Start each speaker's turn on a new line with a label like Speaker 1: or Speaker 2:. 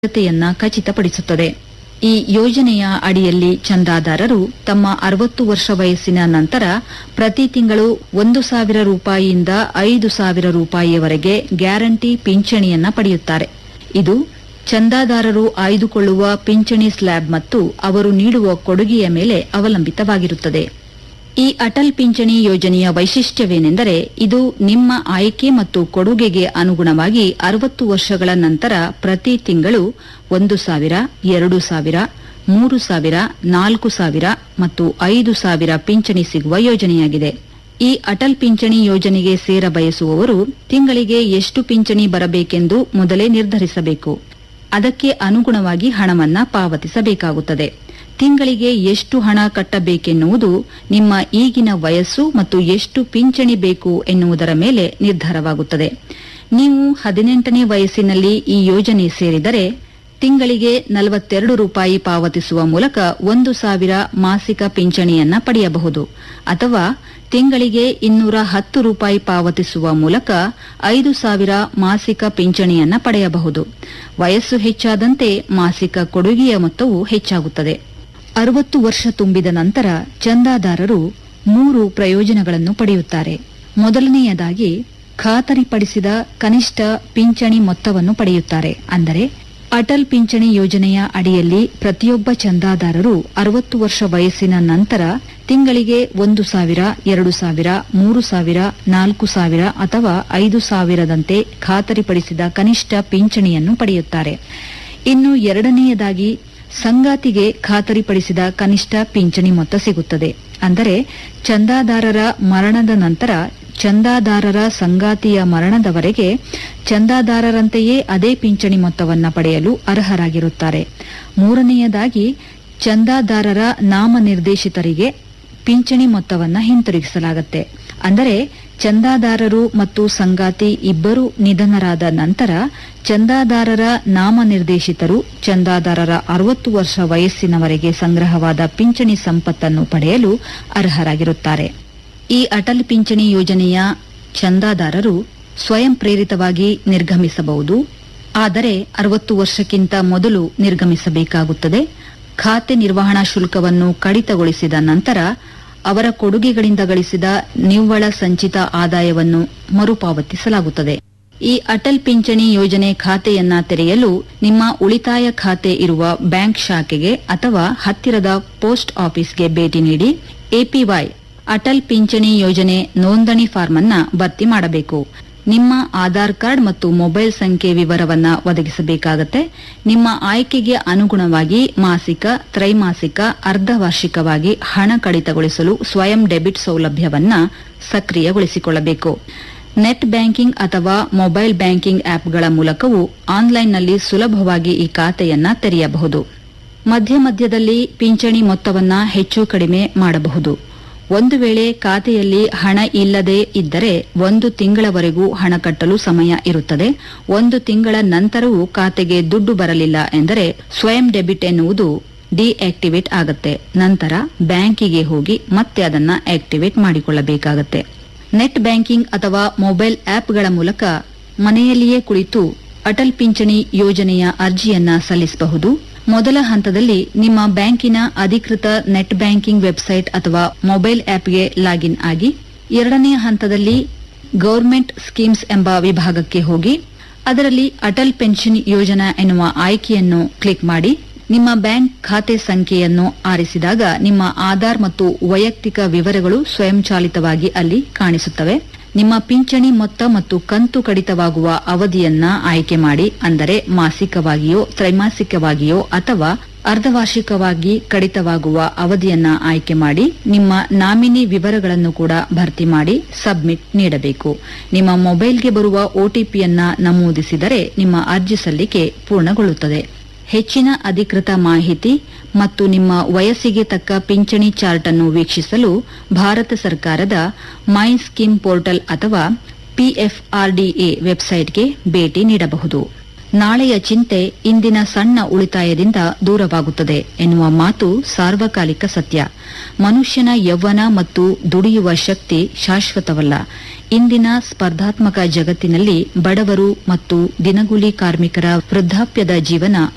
Speaker 1: ಭದ್ರತೆಯನ್ನ ಖಚಿತಪಡಿಸುತ್ತದೆ ಈ ಯೋಜನೆಯ ಅಡಿಯಲ್ಲಿ ಚಂದಾದಾರರು ತಮ್ಮ ಅರವತ್ತು ವರ್ಷ ವಯಸ್ಸಿನ ನಂತರ ಪ್ರತಿ ತಿಂಗಳು ಒಂದು ಸಾವಿರ ರೂಪಾಯಿಯಿಂದ ಐದು ಸಾವಿರ ರೂಪಾಯಿಯವರೆಗೆ ಗ್ಯಾರಂಟಿ ಪಿಂಚಣಿಯನ್ನ ಪಡೆಯುತ್ತಾರೆ ಇದು ಚಂದಾದಾರರು ಆಯ್ದುಕೊಳ್ಳುವ ಪಿಂಚಣಿ ಸ್ಲ್ಯಾಬ್ ಮತ್ತು ಅವರು ನೀಡುವ ಕೊಡುಗೆಯ ಮೇಲೆ ಅವಲಂಬಿತವಾಗಿರುತ್ತದೆ ಈ ಅಟಲ್ ಪಿಂಚಣಿ ಯೋಜನೆಯ ವೈಶಿಷ್ಟ್ಯವೇನೆಂದರೆ ಇದು ನಿಮ್ಮ ಆಯ್ಕೆ ಮತ್ತು ಕೊಡುಗೆಗೆ ಅನುಗುಣವಾಗಿ ಅರವತ್ತು ವರ್ಷಗಳ ನಂತರ ಪ್ರತಿ ತಿಂಗಳು ಒಂದು ಸಾವಿರ ಎರಡು ಸಾವಿರ ಮೂರು ಸಾವಿರ ನಾಲ್ಕು ಸಾವಿರ ಮತ್ತು ಐದು ಸಾವಿರ ಪಿಂಚಣಿ ಸಿಗುವ ಯೋಜನೆಯಾಗಿದೆ ಈ ಅಟಲ್ ಪಿಂಚಣಿ ಯೋಜನೆಗೆ ಸೇರ ಬಯಸುವವರು ತಿಂಗಳಿಗೆ ಎಷ್ಟು ಪಿಂಚಣಿ ಬರಬೇಕೆಂದು ಮೊದಲೇ ನಿರ್ಧರಿಸಬೇಕು ಅದಕ್ಕೆ ಅನುಗುಣವಾಗಿ ಹಣವನ್ನ ಪಾವತಿಸಬೇಕಾಗುತ್ತದೆ ತಿಂಗಳಿಗೆ ಎಷ್ಟು ಹಣ ಕಟ್ಟಬೇಕೆನ್ನುವುದು ನಿಮ್ಮ ಈಗಿನ ವಯಸ್ಸು ಮತ್ತು ಎಷ್ಟು ಪಿಂಚಣಿ ಬೇಕು ಎನ್ನುವುದರ ಮೇಲೆ ನಿರ್ಧಾರವಾಗುತ್ತದೆ ನೀವು ಹದಿನೆಂಟನೇ ವಯಸ್ಸಿನಲ್ಲಿ ಈ ಯೋಜನೆ ಸೇರಿದರೆ ತಿಂಗಳಿಗೆ ನಲವತ್ತೆರಡು ರೂಪಾಯಿ ಪಾವತಿಸುವ ಮೂಲಕ ಒಂದು ಸಾವಿರ ಮಾಸಿಕ ಪಿಂಚಣಿಯನ್ನ ಪಡೆಯಬಹುದು ಅಥವಾ ತಿಂಗಳಿಗೆ ಇನ್ನೂರ ಹತ್ತು ರೂಪಾಯಿ ಪಾವತಿಸುವ ಮೂಲಕ ಐದು ಸಾವಿರ ಮಾಸಿಕ ಪಿಂಚಣಿಯನ್ನ ಪಡೆಯಬಹುದು ವಯಸ್ಸು ಹೆಚ್ಚಾದಂತೆ ಮಾಸಿಕ ಕೊಡುಗೆಯ ಮೊತ್ತವು ಹೆಚ್ಚಾಗುತ್ತದೆ ಅರವತ್ತು ವರ್ಷ ತುಂಬಿದ ನಂತರ ಚಂದಾದಾರರು ಮೂರು ಪ್ರಯೋಜನಗಳನ್ನು ಪಡೆಯುತ್ತಾರೆ ಮೊದಲನೆಯದಾಗಿ ಖಾತರಿಪಡಿಸಿದ ಕನಿಷ್ಠ ಪಿಂಚಣಿ ಮೊತ್ತವನ್ನು ಪಡೆಯುತ್ತಾರೆ ಅಂದರೆ ಅಟಲ್ ಪಿಂಚಣಿ ಯೋಜನೆಯ ಅಡಿಯಲ್ಲಿ ಪ್ರತಿಯೊಬ್ಬ ಚಂದಾದಾರರು ಅರವತ್ತು ವರ್ಷ ವಯಸ್ಸಿನ ನಂತರ ತಿಂಗಳಿಗೆ ಒಂದು ಸಾವಿರ ಎರಡು ಸಾವಿರ ಮೂರು ಸಾವಿರ ನಾಲ್ಕು ಸಾವಿರ ಅಥವಾ ಐದು ಸಾವಿರದಂತೆ ಖಾತರಿಪಡಿಸಿದ ಕನಿಷ್ಠ ಪಿಂಚಣಿಯನ್ನು ಪಡೆಯುತ್ತಾರೆ ಇನ್ನು ಎರಡನೆಯದಾಗಿ ಸಂಗಾತಿಗೆ ಖಾತರಿಪಡಿಸಿದ ಕನಿಷ್ಠ ಪಿಂಚಣಿ ಮೊತ್ತ ಸಿಗುತ್ತದೆ ಅಂದರೆ ಚಂದಾದಾರರ ಮರಣದ ನಂತರ ಚಂದಾದಾರರ ಸಂಗಾತಿಯ ಮರಣದವರೆಗೆ ಚಂದಾದಾರರಂತೆಯೇ ಅದೇ ಪಿಂಚಣಿ ಮೊತ್ತವನ್ನ ಪಡೆಯಲು ಅರ್ಹರಾಗಿರುತ್ತಾರೆ ಮೂರನೆಯದಾಗಿ ಚಂದಾದಾರರ ನಾಮನಿರ್ದೇಶಿತರಿಗೆ ಪಿಂಚಣಿ ಮೊತ್ತವನ್ನ ಹಿಂತಿರುಗಿಸಲಾಗುತ್ತೆ ಅಂದರೆ ಚಂದಾದಾರರು ಮತ್ತು ಸಂಗಾತಿ ಇಬ್ಬರು ನಿಧನರಾದ ನಂತರ ಚಂದಾದಾರರ ನಾಮನಿರ್ದೇಶಿತರು ಚಂದಾದಾರರ ಅರವತ್ತು ವರ್ಷ ವಯಸ್ಸಿನವರೆಗೆ ಸಂಗ್ರಹವಾದ ಪಿಂಚಣಿ ಸಂಪತ್ತನ್ನು ಪಡೆಯಲು ಅರ್ಹರಾಗಿರುತ್ತಾರೆ ಈ ಅಟಲ್ ಪಿಂಚಣಿ ಯೋಜನೆಯ ಚಂದಾದಾರರು ಸ್ವಯಂ ಪ್ರೇರಿತವಾಗಿ ನಿರ್ಗಮಿಸಬಹುದು ಆದರೆ ಅರವತ್ತು ವರ್ಷಕ್ಕಿಂತ ಮೊದಲು ನಿರ್ಗಮಿಸಬೇಕಾಗುತ್ತದೆ ಖಾತೆ ನಿರ್ವಹಣಾ ಶುಲ್ಕವನ್ನು ಕಡಿತಗೊಳಿಸಿದ ನಂತರ ಅವರ ಕೊಡುಗೆಗಳಿಂದ ಗಳಿಸಿದ ನಿವ್ವಳ ಸಂಚಿತ ಆದಾಯವನ್ನು ಮರುಪಾವತಿಸಲಾಗುತ್ತದೆ ಈ ಅಟಲ್ ಪಿಂಚಣಿ ಯೋಜನೆ ಖಾತೆಯನ್ನ ತೆರೆಯಲು ನಿಮ್ಮ ಉಳಿತಾಯ ಖಾತೆ ಇರುವ ಬ್ಯಾಂಕ್ ಶಾಖೆಗೆ ಅಥವಾ ಹತ್ತಿರದ ಪೋಸ್ಟ್ ಆಫೀಸ್ಗೆ ಭೇಟಿ ನೀಡಿ ಎಪಿವೈ ಅಟಲ್ ಪಿಂಚಣಿ ಯೋಜನೆ ನೋಂದಣಿ ಫಾರ್ಮ್ ಅನ್ನ ಭರ್ತಿ ಮಾಡಬೇಕು ನಿಮ್ಮ ಆಧಾರ್ ಕಾರ್ಡ್ ಮತ್ತು ಮೊಬೈಲ್ ಸಂಖ್ಯೆ ವಿವರವನ್ನ ಒದಗಿಸಬೇಕಾಗತ್ತೆ ನಿಮ್ಮ ಆಯ್ಕೆಗೆ ಅನುಗುಣವಾಗಿ ಮಾಸಿಕ ತ್ರೈಮಾಸಿಕ ಅರ್ಧವಾರ್ಷಿಕವಾಗಿ ಹಣ ಕಡಿತಗೊಳಿಸಲು ಸ್ವಯಂ ಡೆಬಿಟ್ ಸೌಲಭ್ಯವನ್ನ ಸಕ್ರಿಯಗೊಳಿಸಿಕೊಳ್ಳಬೇಕು ನೆಟ್ ಬ್ಯಾಂಕಿಂಗ್ ಅಥವಾ ಮೊಬೈಲ್ ಬ್ಯಾಂಕಿಂಗ್ ಆಪ್ಗಳ ಮೂಲಕವೂ ಆನ್ಲೈನ್ನಲ್ಲಿ ಸುಲಭವಾಗಿ ಈ ಖಾತೆಯನ್ನ ತೆರೆಯಬಹುದು ಮಧ್ಯ ಮಧ್ಯದಲ್ಲಿ ಪಿಂಚಣಿ ಮೊತ್ತವನ್ನ ಹೆಚ್ಚು ಕಡಿಮೆ ಮಾಡಬಹುದು ಒಂದು ವೇಳೆ ಖಾತೆಯಲ್ಲಿ ಹಣ ಇಲ್ಲದೆ ಇದ್ದರೆ ಒಂದು ತಿಂಗಳವರೆಗೂ ಹಣ ಕಟ್ಟಲು ಸಮಯ ಇರುತ್ತದೆ ಒಂದು ತಿಂಗಳ ನಂತರವೂ ಖಾತೆಗೆ ದುಡ್ಡು ಬರಲಿಲ್ಲ ಎಂದರೆ ಸ್ವಯಂ ಡೆಬಿಟ್ ಎನ್ನುವುದು ಡಿಆಕ್ಟಿವೇಟ್ ಆಗುತ್ತೆ ನಂತರ ಬ್ಯಾಂಕಿಗೆ ಹೋಗಿ ಮತ್ತೆ ಅದನ್ನ ಆಕ್ಟಿವೇಟ್ ಮಾಡಿಕೊಳ್ಳಬೇಕಾಗತ್ತೆ ನೆಟ್ ಬ್ಯಾಂಕಿಂಗ್ ಅಥವಾ ಮೊಬೈಲ್ ಆಪ್ಗಳ ಮೂಲಕ ಮನೆಯಲ್ಲಿಯೇ ಕುಳಿತು ಅಟಲ್ ಪಿಂಚಣಿ ಯೋಜನೆಯ ಅರ್ಜಿಯನ್ನ ಸಲ್ಲಿಸಬಹುದು ಮೊದಲ ಹಂತದಲ್ಲಿ ನಿಮ್ಮ ಬ್ಯಾಂಕಿನ ಅಧಿಕೃತ ನೆಟ್ ಬ್ಯಾಂಕಿಂಗ್ ವೆಬ್ಸೈಟ್ ಅಥವಾ ಮೊಬೈಲ್ ಆಪ್ಗೆ ಲಾಗಿನ್ ಆಗಿ ಎರಡನೇ ಹಂತದಲ್ಲಿ ಗವರ್ಮೆಂಟ್ ಸ್ಕೀಮ್ಸ್ ಎಂಬ ವಿಭಾಗಕ್ಕೆ ಹೋಗಿ ಅದರಲ್ಲಿ ಅಟಲ್ ಪೆನ್ಷನ್ ಯೋಜನಾ ಎನ್ನುವ ಆಯ್ಕೆಯನ್ನು ಕ್ಲಿಕ್ ಮಾಡಿ ನಿಮ್ಮ ಬ್ಯಾಂಕ್ ಖಾತೆ ಸಂಖ್ಯೆಯನ್ನು ಆರಿಸಿದಾಗ ನಿಮ್ಮ ಆಧಾರ್ ಮತ್ತು ವೈಯಕ್ತಿಕ ವಿವರಗಳು ಸ್ವಯಂಚಾಲಿತವಾಗಿ ಅಲ್ಲಿ ಕಾಣಿಸುತ್ತವೆ ನಿಮ್ಮ ಪಿಂಚಣಿ ಮೊತ್ತ ಮತ್ತು ಕಂತು ಕಡಿತವಾಗುವ ಅವಧಿಯನ್ನ ಆಯ್ಕೆ ಮಾಡಿ ಅಂದರೆ ಮಾಸಿಕವಾಗಿಯೋ ತ್ರೈಮಾಸಿಕವಾಗಿಯೋ ಅಥವಾ ಅರ್ಧವಾರ್ಷಿಕವಾಗಿ ಕಡಿತವಾಗುವ ಅವಧಿಯನ್ನ ಆಯ್ಕೆ ಮಾಡಿ ನಿಮ್ಮ ನಾಮಿನಿ ವಿವರಗಳನ್ನು ಕೂಡ ಭರ್ತಿ ಮಾಡಿ ಸಬ್ಮಿಟ್ ನೀಡಬೇಕು ನಿಮ್ಮ ಮೊಬೈಲ್ಗೆ ಬರುವ ಒಟಿಪಿಯನ್ನ ನಮೂದಿಸಿದರೆ ನಿಮ್ಮ ಅರ್ಜಿ ಸಲ್ಲಿಕೆ ಪೂರ್ಣಗೊಳ್ಳುತ್ತದೆ ಹೆಚ್ಚಿನ ಅಧಿಕೃತ ಮಾಹಿತಿ ಮತ್ತು ನಿಮ್ಮ ವಯಸ್ಸಿಗೆ ತಕ್ಕ ಪಿಂಚಣಿ ಚಾರ್ಟ್ ಅನ್ನು ವೀಕ್ಷಿಸಲು ಭಾರತ ಸರ್ಕಾರದ ಮೈ ಸ್ಕೀಮ್ ಪೋರ್ಟಲ್ ಅಥವಾ ಪಿಎಫ್ಆರ್ಡಿಎ ವೆಬ್ಸೈಟ್ಗೆ ಭೇಟಿ ನೀಡಬಹುದು ನಾಳೆಯ ಚಿಂತೆ ಇಂದಿನ ಸಣ್ಣ ಉಳಿತಾಯದಿಂದ ದೂರವಾಗುತ್ತದೆ ಎನ್ನುವ ಮಾತು ಸಾರ್ವಕಾಲಿಕ ಸತ್ಯ ಮನುಷ್ಯನ ಯೌವನ ಮತ್ತು ದುಡಿಯುವ ಶಕ್ತಿ ಶಾಶ್ವತವಲ್ಲ ಇಂದಿನ ಸ್ಪರ್ಧಾತ್ಮಕ ಜಗತ್ತಿನಲ್ಲಿ ಬಡವರು ಮತ್ತು ದಿನಗೂಲಿ ಕಾರ್ಮಿಕರ ವೃದ್ಧಾಪ್ಯದ ಜೀವನ